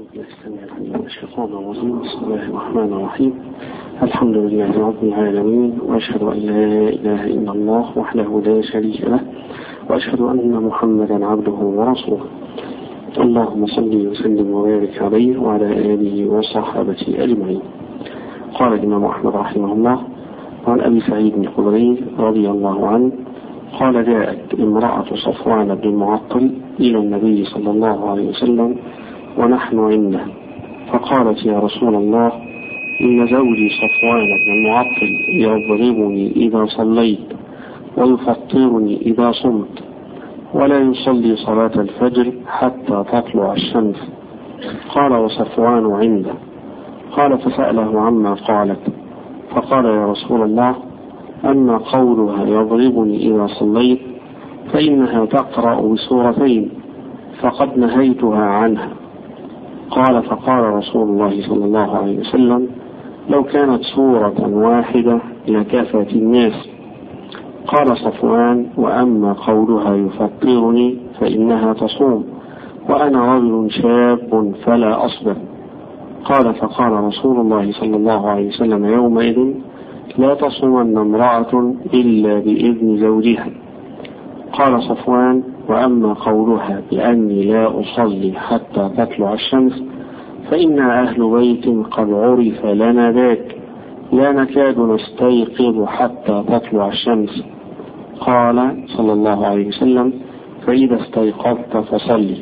الشيطان الرجيم بسم الله الرحمن الرحيم الحمد لله رب العالمين واشهد ان لا اله الا الله وحده لا شريك له واشهد ان محمدا عبده ورسوله اللهم صل وسلم وبارك عليه وعلى اله وصحابته اجمعين قال الامام احمد رحمه الله عن ابي سعيد الخدري رضي الله عنه قال جاءت امرأة صفوان بن المعطل إلى النبي صلى الله عليه وسلم ونحن عنده فقالت يا رسول الله إن زوجي صفوان بن المعطل يضربني إذا صليت ويفطرني إذا صمت ولا يصلي صلاة الفجر حتى تطلع الشمس قال وصفوان عنده قال فسأله عما قالت فقال يا رسول الله أما قولها يضربني إذا صليت فإنها تقرأ بسورتين فقد نهيتها عنها قال فقال رسول الله صلى الله عليه وسلم لو كانت سورة واحدة لكفت الناس قال صفوان وأما قولها يفطرني فإنها تصوم وأنا رجل شاب فلا أصبر قال فقال رسول الله صلى الله عليه وسلم يومئذ لا تصومن امرأة إلا بإذن زوجها قال صفوان وأما قولها بأني لا أصلي حتى تطلع الشمس فإنا أهل بيت قد عرف لنا ذاك لا نكاد نستيقظ حتى تطلع الشمس قال صلى الله عليه وسلم فإذا استيقظت فصلي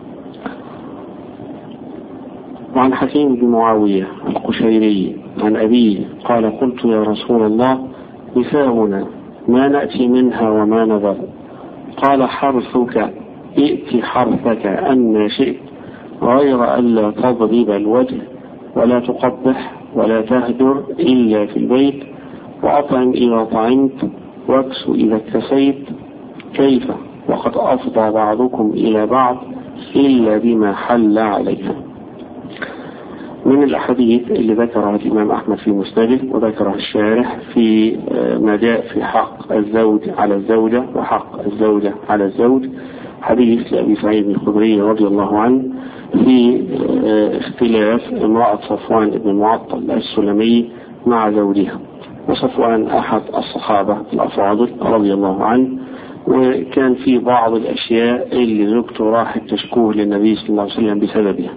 وعن حكيم بن معاوية القشيري عن أبيه قال قلت يا رسول الله نساؤنا ما نأتي منها وما نذر قال حرثك ائت حرثك أن شئت غير ألا تضرب الوجه ولا تقبح ولا تهجر إلا في البيت وأطعم إذا طعمت واكس إذا اكتسيت كيف وقد أفضى بعضكم إلى بعض إلا بما حل عليها من الأحاديث اللي ذكرها الإمام أحمد في مسنده وذكرها الشارح في ما جاء في حق الزوج على الزوجة وحق الزوجة على الزوج حديث لأبي سعيد الخدري رضي الله عنه في اختلاف امرأة صفوان بن المعطل السلمي مع زوجها وصفوان أحد الصحابة الأفاضل رضي الله عنه وكان في بعض الأشياء اللي زوجته راحت تشكوه للنبي صلى الله عليه وسلم بسببها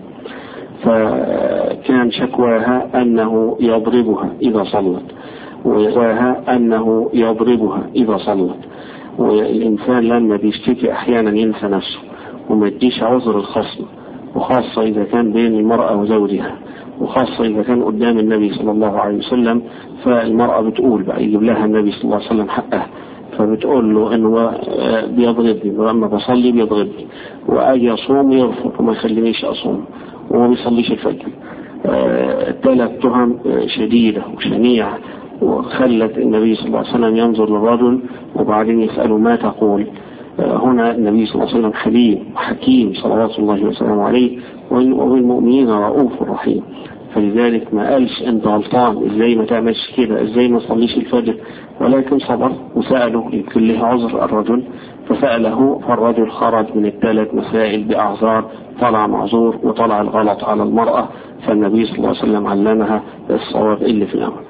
فكان شكواها أنه يضربها إذا صلت وشكواها أنه يضربها إذا صلت والإنسان لما بيشتكي أحيانا ينسى نفسه وما يديش عذر الخصم وخاصة إذا كان بين المرأة وزوجها وخاصة إذا كان قدام النبي صلى الله عليه وسلم فالمرأة بتقول بقى يجيب لها النبي صلى الله عليه وسلم حقها فبتقول له انه بيضربني ولما بصلي بيضربني واجي اصوم يرفض وما يخلينيش اصوم وما بيصليش الفجر ثلاث تهم شديدة وشنيعة وخلت النبي صلى الله عليه وسلم ينظر للرجل وبعدين يسأله ما تقول هنا النبي صلى الله عليه وسلم حليم وحكيم صلوات الله وسلامه عليه وبالمؤمنين رؤوف رحيم فلذلك ما قالش انت غلطان ازاي ما تعملش كده ازاي ما تصليش الفجر ولكن صبر وسأله يمكن له عذر الرجل فسأله فالرجل خرج من الثلاث مسائل بأعذار طلع معذور وطلع الغلط على المرأة فالنبي صلى الله عليه وسلم علمها الصواب اللي في الأمر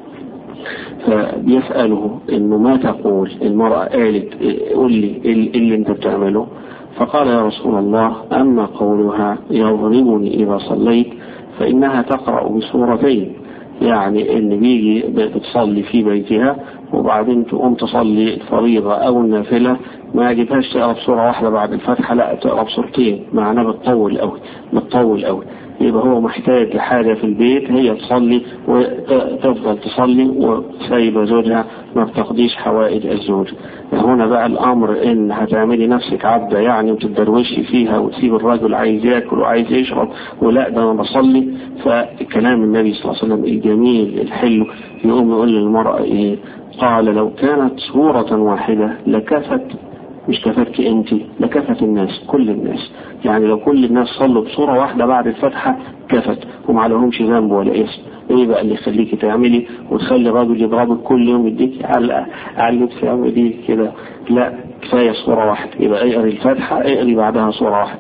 فبيسأله انه ما تقول المرأة قالت قول لي اللي انت بتعمله فقال يا رسول الله اما قولها يضربني اذا صليت فانها تقرأ بسورتين يعني ان بيجي بتصلي في بيتها وبعدين تقوم تصلي الفريضة او النافلة ما يجيبهاش تقرا بسورة واحدة بعد الفتحة لا تقرا بسورتين معناه بتطول قوي بتطول قوي يبقى هو محتاج لحاجة في البيت هي تصلي وتفضل تصلي وسايبة زوجها ما بتقضيش حوائج الزوج هنا بقى الأمر إن هتعملي نفسك عبدة يعني وتدروشي فيها وتسيب الراجل عايز ياكل وعايز يشرب ولا ده أنا بصلي فكلام النبي صلى الله عليه وسلم الجميل الحلو يقوم يقول للمرأة إيه قال لو كانت سورة واحدة لكفت مش كفتك انت لكفت الناس كل الناس يعني لو كل الناس صلوا بصورة واحدة بعد الفتحة كفت وما عليهمش ذنب ولا اسم ايه بقى اللي يخليكي تعملي وتخلي الراجل يضربك كل يوم يديك علقة على اللبس اعمل كده لا كفاية صورة واحدة يبقى اقري الفاتحة اقري بعدها صورة واحدة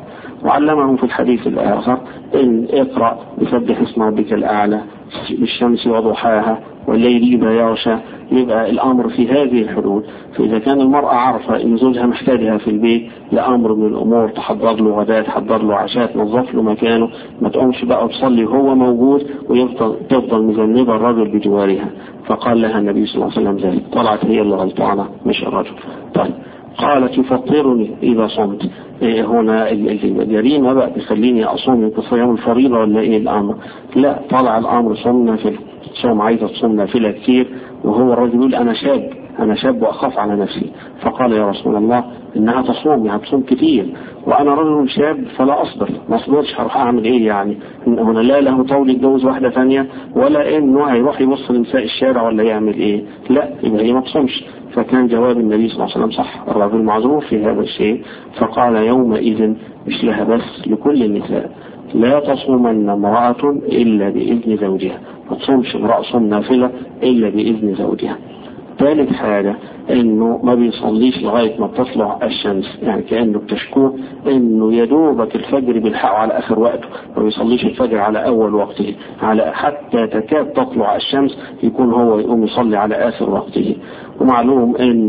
وعلمهم في الحديث الآخر إن اقرأ بسبح اسم ربك الأعلى بالشمس وضحاها والليل إذا يغشى يبقى الأمر في هذه الحدود فإذا كان المرأة عارفة إن زوجها محتاجها في البيت لأمر من الأمور تحضر له غداء تحضر له عشاء تنظف له مكانه ما تقومش بقى تصلي وهو موجود ويفضل تفضل مذنبة الرجل بجوارها فقال لها النبي صلى الله عليه وسلم ذلك طلعت هي اللي غلطانة مش الرجل طيب قالت يفطرني إذا صمت إيه هنا الجريمة بقى تخليني أصوم صيام الفريضة ولا إيه الأمر لا طلع الأمر صوم نافلة صوم عايزة تصوم نافلة كتير وهو الرجل يقول أنا شاب أنا شاب وأخاف على نفسي فقال يا رسول الله إنها تصوم يعني تصوم كتير وأنا رجل شاب فلا أصبر ما أصبرش هروح أعمل إيه يعني هنا لا له طول يتجوز واحدة ثانية ولا إنه هيروح يبص لنساء الشارع ولا يعمل إيه لا يبقى هي ما تصومش فكان جواب النبي صلى الله عليه وسلم صح الرجل معذور في هذا الشيء فقال يومئذ مش لها بس لكل النساء لا تصومن امرأة إلا بإذن زوجها ما تصومش امرأة صوم نافلة إلا بإذن زوجها ثالث حاجة انه ما بيصليش لغاية ما تطلع الشمس يعني كأنه بتشكوه انه يدوبك الفجر بيلحقه على اخر وقته ما بيصليش الفجر على اول وقته على حتى تكاد تطلع الشمس يكون هو يقوم يصلي على اخر وقته ومعلوم ان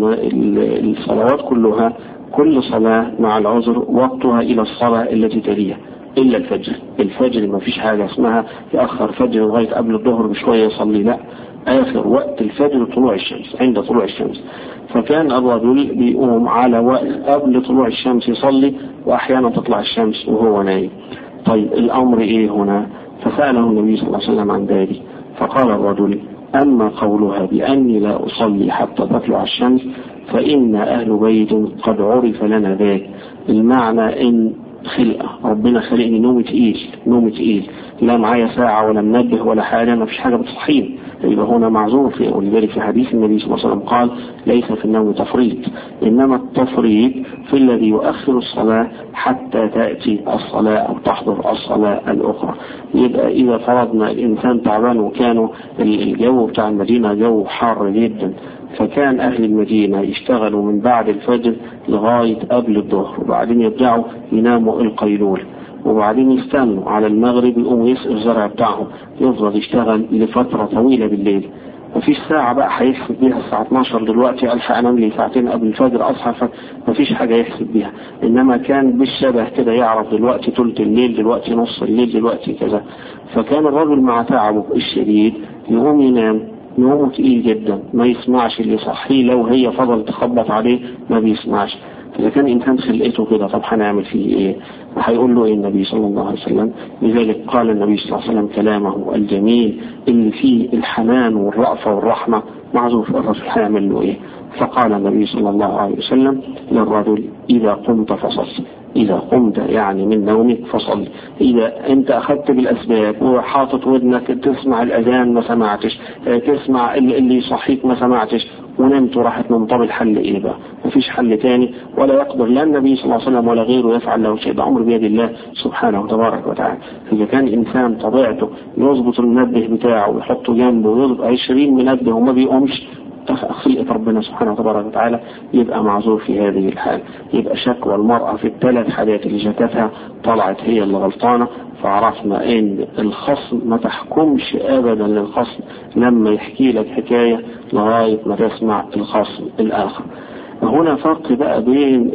الصلوات كلها كل صلاة مع العذر وقتها الى الصلاة التي تليها الا الفجر الفجر ما فيش حاجة اسمها يأخر فجر لغاية قبل الظهر بشوية يصلي لا آخر وقت الفجر طلوع الشمس عند طلوع الشمس فكان الرجل بيقوم على وقت قبل طلوع الشمس يصلي وأحيانا تطلع الشمس وهو نايم طيب الأمر إيه هنا فسأله النبي صلى الله عليه وسلم عن ذلك فقال الرجل أما قولها بأني لا أصلي حتى تطلع الشمس فإن أهل بيت قد عرف لنا ذاك المعنى إن خلقة ربنا خلقني نوم تقيل نوم تقيل لا معايا ساعة ولا منبه ولا حاجة ما فيش حاجة بتصحيني يبقى هنا معذور في ولذلك في حديث النبي صلى الله عليه وسلم قال ليس في النوم تفريط إنما التفريط في الذي يؤخر الصلاة حتى تأتي الصلاة أو تحضر الصلاة الأخرى يبقى إذا فرضنا الإنسان تعبان وكانوا الجو بتاع المدينة جو حار جدا فكان أهل المدينة يشتغلوا من بعد الفجر لغاية قبل الظهر وبعدين يرجعوا يناموا القيلول وبعدين يستنوا على المغرب يقوموا يسقوا الزرع بتاعهم يفضل يشتغل لفترة طويلة بالليل مفيش ساعة بقى هيحسب بيها الساعة 12 دلوقتي ألحق أنام لي ساعتين قبل الفجر أصحى مفيش حاجة يحسب بيها إنما كان بالشبه كده يعرف دلوقتي ثلث الليل دلوقتي نص الليل دلوقتي كذا فكان الرجل مع تعبه الشديد يقوم ينام نومه تقيل جدا ما يسمعش اللي يصحيه لو هي فضل تخبط عليه ما بيسمعش إذا كان إنسان خلقته كده طب هنعمل فيه إيه؟ هيقول له إيه النبي صلى الله عليه وسلم لذلك قال النبي صلى الله عليه وسلم كلامه الجميل اللي فيه الحنان والرأفة والرحمة معذور الرسول هيعمل له إيه؟ فقال النبي صلى الله عليه وسلم للرجل إذا قمت فصل إذا قمت يعني من نومك فصل إذا أنت أخذت بالأسباب وحاطط ودنك تسمع الأذان ما سمعتش تسمع اللي يصحيك ما سمعتش ونمت وراحت من طب الحل إيه بقى مفيش حل تاني ولا يقدر لا النبي صلى الله عليه وسلم ولا غيره يفعل له شيء ده أمر بيد الله سبحانه وتبارك وتعالى إذا كان إنسان طبيعته يظبط المنبه بتاعه ويحطه جنبه ويظبط 20 منبه وما بيقومش خلقة ربنا سبحانه وتبارك وتعالى يبقى معذور في هذه الحال يبقى شكوى المرأة في الثلاث حالات اللي شكتها طلعت هي اللي غلطانة فعرفنا ان الخصم ما تحكمش ابدا للخصم لما يحكي لك حكاية لغاية ما تسمع الخصم الاخر هنا فرق بقى بين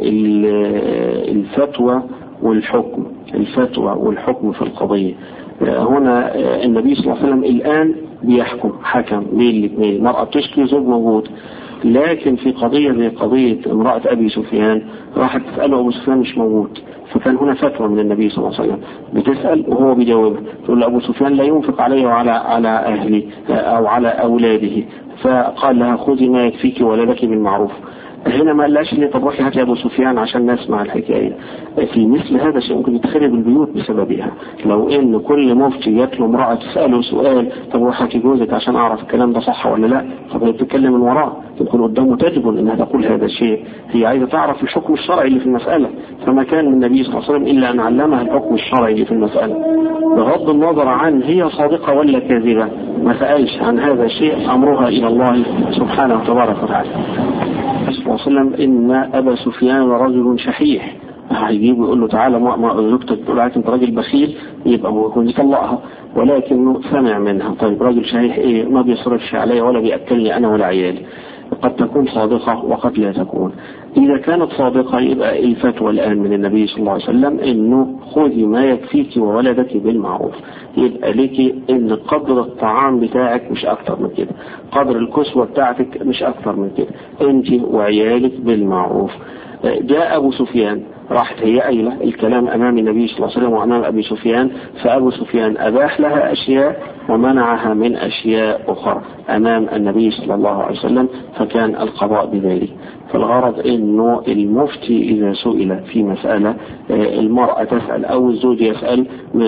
الفتوى والحكم الفتوى والحكم في القضية هنا النبي صلى الله عليه وسلم الآن بيحكم حكم بين الاثنين المرأة بتشكي زوج موجود لكن في قضية زي قضية امرأة أبي سفيان راحت تسأله أبو سفيان مش موجود فكان هنا فتوى من النبي صلى الله عليه وسلم بتسأل وهو بيجاوبها تقول له أبو سفيان لا ينفق علي وعلى على أهلي أو على أولاده فقال لها خذي ما يكفيك ولدك بالمعروف هنا ما قالش لي طب روحي هاتي ابو سفيان عشان نسمع الحكايه في مثل هذا الشيء ممكن يتخرب البيوت بسببها لو ان كل مفتي جات له امراه تساله سؤال طب روح هاتي جوزك عشان اعرف الكلام ده صح ولا لا طب هي بتتكلم من وراه تكون قدامه تجبن انها تقول هذا الشيء هي عايزه تعرف الحكم الشرعي اللي في المساله فما كان من النبي صلى الله عليه وسلم الا ان علمها الحكم الشرعي اللي في المساله بغض النظر عن هي صادقه ولا كاذبه ما سالش عن هذا الشيء امرها الى الله سبحانه وتبارك وتعالى صلى الله عليه وسلم إن أبا سفيان رجل شحيح هيجيب ويقول له تعالى ما ما زوجتك تقول عليك انت راجل بخيل يبقى هو يطلقها ولكنه سمع منها طيب راجل شحيح ايه ما بيصرفش عليا ولا بياكلني انا ولا عيالي قد تكون صادقة وقد لا تكون إذا كانت صادقة يبقى الفتوى الآن من النبي صلى الله عليه وسلم إنه خذي ما يكفيك وولدك بالمعروف يبقى ليك إن قدر الطعام بتاعك مش أكتر من كده قدر الكسوة بتاعتك مش أكتر من كده أنت وعيالك بالمعروف جاء أبو سفيان راحت هي قايلة الكلام أمام النبي صلى الله عليه وسلم وأمام أبي سفيان فأبو سفيان أباح لها أشياء ومنعها من أشياء أخرى أمام النبي صلى الله عليه وسلم فكان القضاء بذلك فالغرض انه المفتي اذا سئل في مسألة المرأة تسأل او الزوج يسأل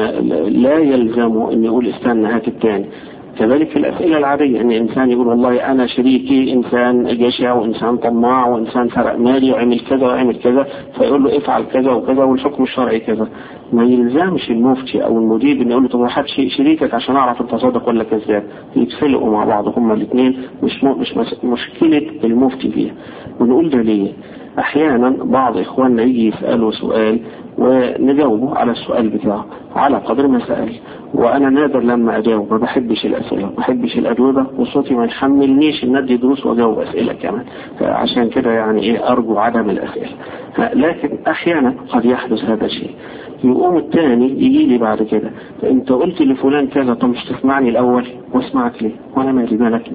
لا يلزم ان يقول استنى هات الثاني كذلك في الأسئلة العادية أن إنسان يقول والله أنا شريكي إنسان جشع وإنسان طماع وإنسان سرق مالي وعمل كذا وعمل كذا فيقول له افعل كذا وكذا والحكم الشرعي كذا ما يلزمش المفتي أو المدير إنه يقول له طب هات شريكك عشان أعرف أنت صادق ولا كذاب يتفلقوا مع بعض هما الاثنين مش مش مشكلة المفتي فيها ونقول ده ليه؟ أحيانا بعض إخواننا يجي يسألوا سؤال ونجاوبه على السؤال بتاعه على قدر ما سأل وانا نادر لما اجاوب ما بحبش الاسئله ما بحبش الاجوبه وصوتي ما يحملنيش ان ادي دروس واجاوب اسئله كمان فعشان كده يعني ايه ارجو عدم الاسئله لكن احيانا قد يحدث هذا الشيء يقوم الثاني يجي لي بعد كده انت قلت لفلان كذا طب مش تسمعني الاول واسمعك ليه وانا مالي بالك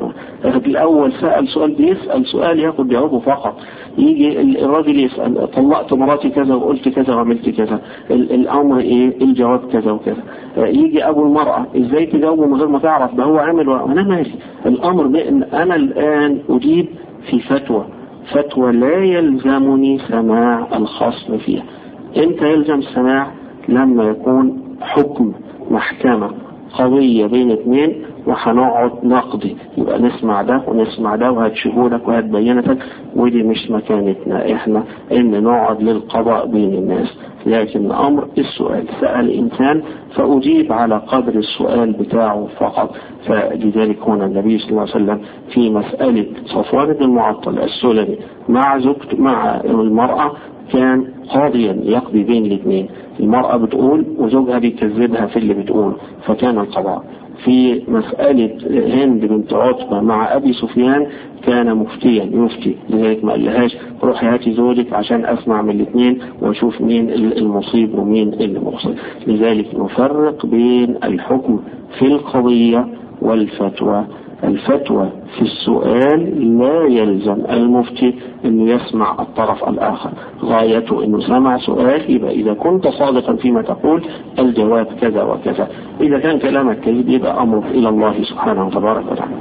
الاول سال سؤال بيسال سؤال ياخد جوابه فقط يجي الراجل يسال طلقت مراتي كذا وقلت كذا وعملت كذا الامر ايه الجواب كذا وكذا يجي ابو المراه ازاي تجاوبه من غير ما تعرف ده هو عامل وانا مالي الامر بان انا الان اجيب في فتوى فتوى لا يلزمني سماع الخصم فيها امتى يلزم السماع لما يكون حكم محكمة قضية بين اثنين وهنقعد نقضي يبقى نسمع ده ونسمع ده وهات شهودك وهات بينتك ودي مش مكانتنا احنا ان نقعد للقضاء بين الناس لكن امر السؤال سأل انسان فاجيب على قدر السؤال بتاعه فقط فلذلك هنا النبي صلى الله عليه وسلم في مسألة صفوان بن المعطل السلمي مع زوجته مع المرأة كان قاضيا يقضي بين الاثنين المرأة بتقول وزوجها بيكذبها في اللي بتقول فكان القضاء في مسألة هند بنت عتبة مع أبي سفيان كان مفتيا يفتي لذلك ما قالهاش روحي هاتي زوجك عشان أسمع من الاثنين وأشوف مين المصيب ومين المخطئ لذلك نفرق بين الحكم في القضية والفتوى الفتوى في السؤال لا يلزم المفتي انه يسمع الطرف الاخر غايته انه سمع سؤال يبقى اذا كنت صادقا فيما تقول الجواب كذا وكذا اذا كان كلامك كذب يبقى امره الى الله سبحانه وتبارك وتعالى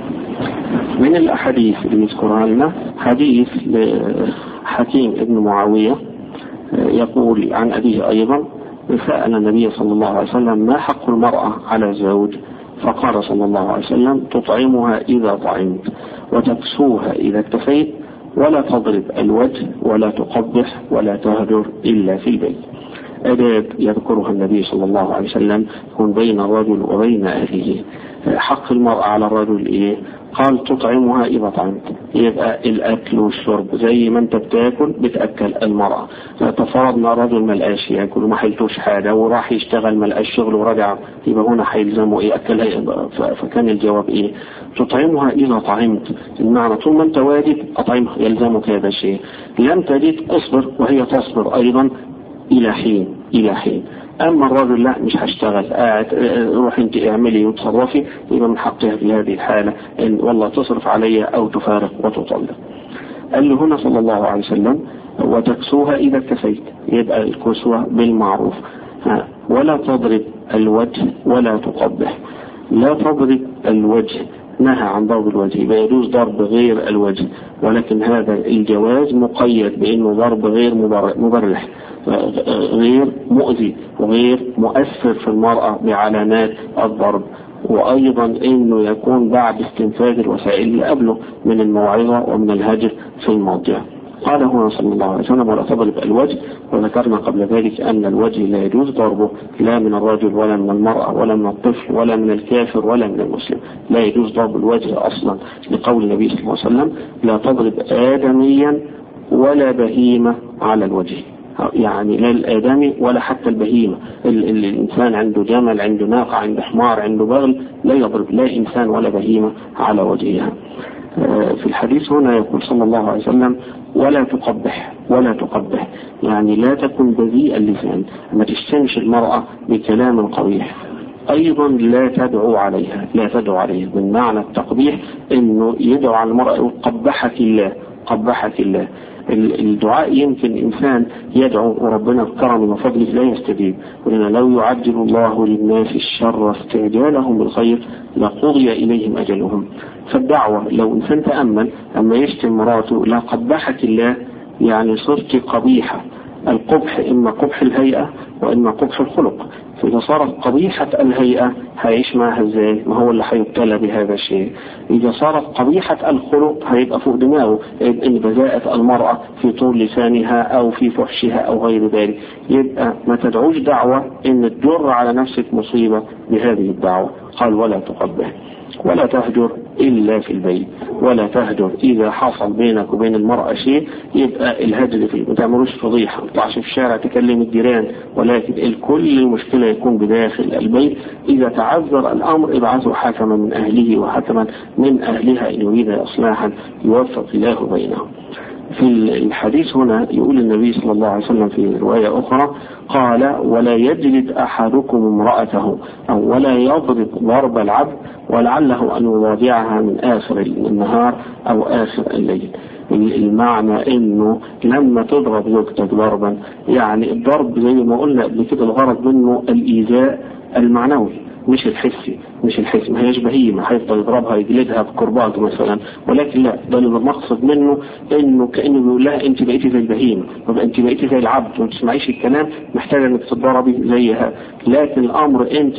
من الاحاديث اللي يذكرها لنا حديث لحكيم ابن معاوية يقول عن أبيه أيضا سأل النبي صلى الله عليه وسلم ما حق المرأة على الزوج فقال صلى الله عليه وسلم تطعمها إذا طعمت وتكسوها إذا اكتفيت ولا تضرب الوجه ولا تقبح ولا تهجر إلا في البيت أداب يذكرها النبي صلى الله عليه وسلم يكون بين الرجل وبين أهله حق المرأة على الرجل إيه قال تطعمها إذا طعمت يبقى الأكل والشرب زي ما أنت بتاكل بتأكل المرأة تفرضنا رجل ما لقاش ياكل وما حيلتوش حاجة وراح يشتغل ما لقاش شغل ورجع يبقى هنا هيلزمه إيه أكلها فكان الجواب إيه تطعمها إذا طعمت المعنى طول ما أنت واجب أطعمها يلزمك هذا الشيء لم تجد اصبر وهي تصبر أيضا إلى حين إلى حين أما الرجل لا مش هشتغل قاعد روح أنت اعملي وتصرفي يبقى من حقها في هذه الحالة إن والله تصرف علي أو تفارق وتطلق قال له هنا صلى الله عليه وسلم وتكسوها إذا اكتفيت يبقى الكسوة بالمعروف ولا تضرب الوجه ولا تقبح لا تضرب الوجه نهى عن ضرب الوجه يبقى يجوز ضرب غير الوجه ولكن هذا الجواز مقيد بأنه ضرب غير مبرح غير مؤذي وغير مؤثر في المرأة بعلامات الضرب وأيضا أنه يكون بعد استنفاذ الوسائل اللي قبله من الموعظة ومن الهجر في الموضع قال هنا صلى الله عليه وسلم ولا تضرب الوجه وذكرنا قبل ذلك أن الوجه لا يجوز ضربه لا من الرجل ولا من المرأة ولا من الطفل ولا من الكافر ولا من المسلم لا يجوز ضرب الوجه أصلا لقول النبي صلى الله عليه وسلم لا تضرب آدميا ولا بهيمة على الوجه يعني لا الآدمي ولا حتى البهيمة ال ال الإنسان عنده جمل عنده ناقة عنده حمار عنده بغل لا يضرب لا إنسان ولا بهيمة على وجهها في الحديث هنا يقول صلى الله عليه وسلم ولا تقبح ولا تقبح يعني لا تكن بذيء اللسان ما تشتمش المرأة بكلام قبيح ايضا لا تدعو عليها لا تدعو عليها من معنى التقبيح انه يدعو على المرأة يقول قبحك الله قبحك الله الدعاء يمكن انسان يدعو وربنا بكرم وفضله لا يستجيب ولنا لو يعجل الله للناس الشر استعجالهم بالخير لقضي اليهم اجلهم فالدعوة لو انسان تأمل اما يشتم مراته لا قبحك الله يعني صرت قبيحة القبح اما قبح الهيئة واما قبح الخلق فإذا صارت قبيحة الهيئة هيعيش معها ازاي؟ ما هو اللي هيبتلى بهذا الشيء. إذا صارت قبيحة الخلق هيبقى فوق دماغه، يبقى إن بذاءة المرأة في طول لسانها أو في فحشها أو غير ذلك، يبقى ما تدعوش دعوة إن تجر على نفسك مصيبة بهذه الدعوة، قال ولا تقبح. ولا تهجر إلا في البيت ولا تهجر إذا حصل بينك وبين المرأة شيء يبقى الهجر فيه ما تعملوش فضيحة ما تطلعش في الشارع تكلم الجيران ولكن الكل المشكلة يكون بداخل البيت إذا تعذر الأمر ابعثوا حكما من أهله وحكما من أهلها إن يريد إصلاحا يوفق الله بينهم في الحديث هنا يقول النبي صلى الله عليه وسلم في رواية أخرى قال ولا يجلد أحدكم امرأته أو ولا يضرب ضرب العبد ولعله أن يواضعها من آخر النهار أو آخر الليل المعنى انه لما تضرب زوجتك ضربا يعني الضرب زي ما قلنا قبل كده الغرض منه الايذاء المعنوي مش الحسي مش الحسي ما هيش بهيمة هيفضل يضربها يجلدها بكرباج مثلا ولكن لا ده المقصد منه انه كانه بيقول لها انت بقيتي زي البهيمة طب انت بقيتي زي العبد وما تسمعيش الكلام محتاجه انك تتضربي زيها لكن الامر انت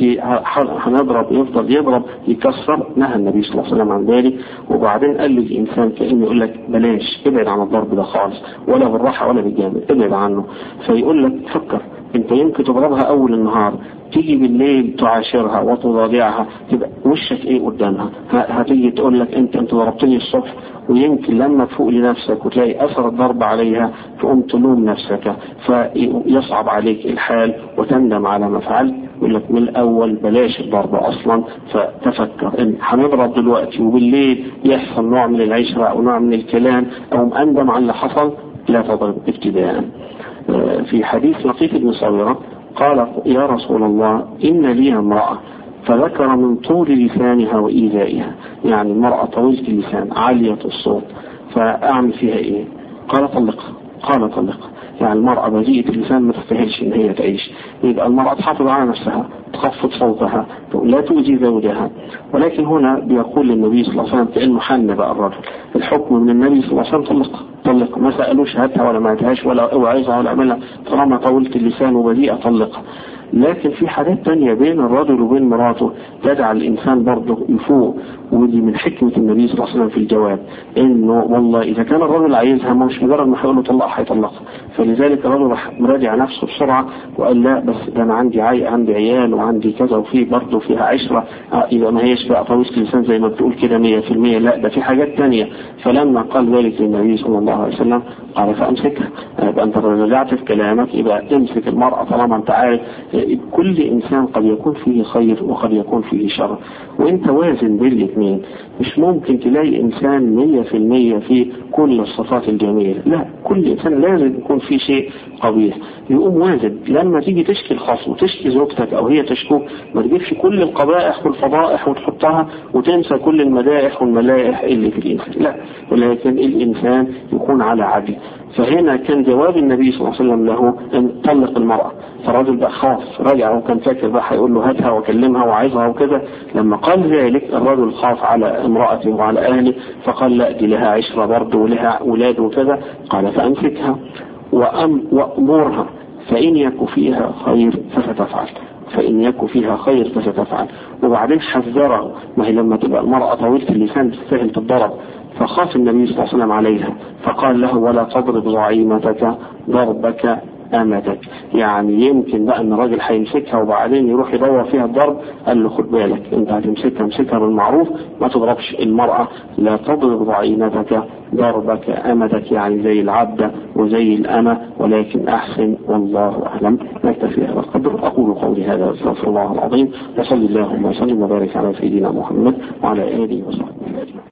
هنضرب يفضل يضرب يكسر نهى النبي صلى الله عليه وسلم عن ذلك وبعدين قال للانسان كانه يقول لك بلاش ابعد عن الضرب ده خالص ولا بالراحه ولا بالجامد ابعد عنه فيقول لك فكر انت يمكن تضربها اول النهار تيجي بالليل تعاشرها وتضاجعها تبقى وشك ايه قدامها هتيجي تقول لك انت انت ضربتني الصبح ويمكن لما تفوق لنفسك وتلاقي اثر الضرب عليها تقوم تلوم نفسك فيصعب عليك الحال وتندم على ما فعلت يقول لك من الاول بلاش الضرب اصلا فتفكر ان هنضرب دلوقتي وبالليل يحصل نوع من العشره او نوع من الكلام او اندم على اللي حصل لا تضرب ابتداء في حديث لطيف بن صبيرة قال يا رسول الله إن لي امرأة فذكر من طول لسانها وإيذائها يعني المرأة طويلة اللسان عالية الصوت فأعمل فيها إيه قال طلقها قال طلقها يعني المرأة بذيئة اللسان ما تستاهلش إن هي تعيش يبقى المرأة تحافظ على نفسها تخفض صوتها لا تؤذي زوجها ولكن هنا بيقول النبي صلى الله عليه وسلم كأنه حن بقى الرجل الحكم من النبي صلى الله عليه وسلم طلق طلق ما سألوش هاتها ولا ما هاتهاش ولا اوعظها ولا اعملها طالما طولت اللسان وبذيئة طلقها لكن في حاجات تانية بين الرجل وبين مراته تجعل الإنسان برضه يفوق ودي من حكمة النبي صلى الله عليه وسلم في الجواب إنه والله إذا كان الرجل عايزها مش مجرد ما هيقول له طلقها هيطلقها فلذلك الرجل راح مراجع نفسه بسرعة وقال لا بس ده أنا عندي عي... عندي عيال وعندي كذا وفي برضه فيها عشرة إذا ما هيش بقى طويلة اللسان زي ما بتقول كده 100% لا ده في حاجات تانية فلما قال ذلك للنبي صلى الله عليه وسلم قال فأمسكها يبقى أنت رجعت في كلامك يبقى امسك المرأة طالما أنت عارف كل إنسان قد يكون فيه خير وقد يكون فيه شر وانت وازن بين الاثنين مش ممكن تلاقي إنسان مية في المية في كل الصفات الجميلة لا كل إنسان لازم يكون فيه شيء قبيح يقوم وازن لما تيجي تشكي الخصم وتشكي زوجتك أو هي تشكوك ما تجيبش كل القبائح والفضائح وتحطها وتنسى كل المدائح والملائح اللي في الإنسان لا ولكن الإنسان يكون على عدل فهنا كان جواب النبي صلى الله عليه وسلم له ان طلق المرأة فالراجل بقى خاف رجع وكان فاكر بقى هيقول له هاتها وكلمها وعايزها وكذا لما قال ذلك الرجل خاف على امرأته وعلى اهله فقال لا دي لها عشرة برضه ولها اولاد وكذا قال فامسكها وأم وامرها فان يك فيها خير فستفعل فإن يكن فيها خير فستفعل وبعدين حذره ما هي لما تبقى المرأة طويلة اللسان تستاهل تتضرب فخاف النبي صلى الله عليه وسلم عليها فقال له ولا تضرب زعيمتك ضربك أمتك يعني يمكن بقى ان الراجل هيمسكها وبعدين يروح يدور فيها الضرب قال له خد بالك انت هتمسكها امسكها بالمعروف ما تضربش المرأة لا تضرب ضعينتك ضربك أمتك يعني زي العبد وزي الأمة ولكن أحسن والله أعلم نكتفي هذا القدر أقول قولي هذا واستغفر الله العظيم وصلي اللهم وسلم وبارك على سيدنا محمد وعلى آله وصحبه أجمعين